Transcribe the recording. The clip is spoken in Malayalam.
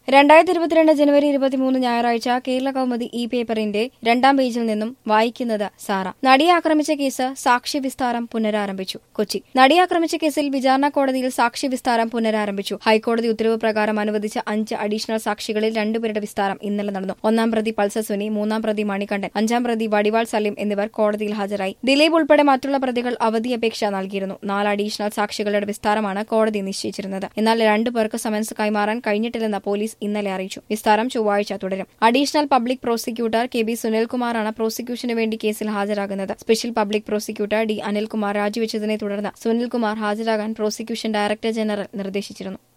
രണ്ടായിരത്തി ഇരുപത്തിരണ്ട് ജനുവരി ഇരുപത്തിമൂന്ന് ഞായറാഴ്ച കേരള കൗമുദി ഈ പേപ്പറിന്റെ രണ്ടാം പേജിൽ നിന്നും വായിക്കുന്നത് സാറ നടിയെ ആക്രമിച്ച കേസ് സാക്ഷി വിസ്താരം പുനരാരംഭിച്ചു കൊച്ചി നടിയെ ആക്രമിച്ച കേസിൽ വിചാരണ കോടതിയിൽ സാക്ഷി വിസ്താരം പുനരാരംഭിച്ചു ഹൈക്കോടതി ഉത്തരവ് പ്രകാരം അനുവദിച്ച അഞ്ച് അഡീഷണൽ സാക്ഷികളിൽ രണ്ടുപേരുടെ വിസ്താരം ഇന്നലെ നടന്നു ഒന്നാം പ്രതി പൾസർ സുനി മൂന്നാം പ്രതി മണികണ്ഠൻ അഞ്ചാം പ്രതി വടിവാൾ സലീം എന്നിവർ കോടതിയിൽ ഹാജരായി ദിലീപ് ഉൾപ്പെടെ മറ്റുള്ള പ്രതികൾ അവധി അപേക്ഷ നൽകിയിരുന്നു നാല് അഡീഷണൽ സാക്ഷികളുടെ വിസ്താരമാണ് കോടതി നിശ്ചയിച്ചിരുന്നത് എന്നാൽ രണ്ടു പേർക്ക് സമൻസ് കൈമാറാൻ കഴിഞ്ഞിട്ടില്ലെന്ന് പോലീസ് ഇന്നലെ അറിയിച്ചു വിസ്താരം ചൊവ്വാഴ്ച തുടരും additional public prosecutor K B സുനിൽകുമാറാണ് പ്രോസിക്യൂഷന് വേണ്ടി കേസിൽ ഹാജരാകുന്നത് special public prosecutor D Anilkumar രാജിവെച്ചതിനെ തുടർന്ന് സുനിൽകുമാർ ഹാജരാകാൻ പ്രോസിക്യൂഷൻ ഡയറക്ടർ ജനറൽ നിർദ്ദേശിച്ചിരുന്നു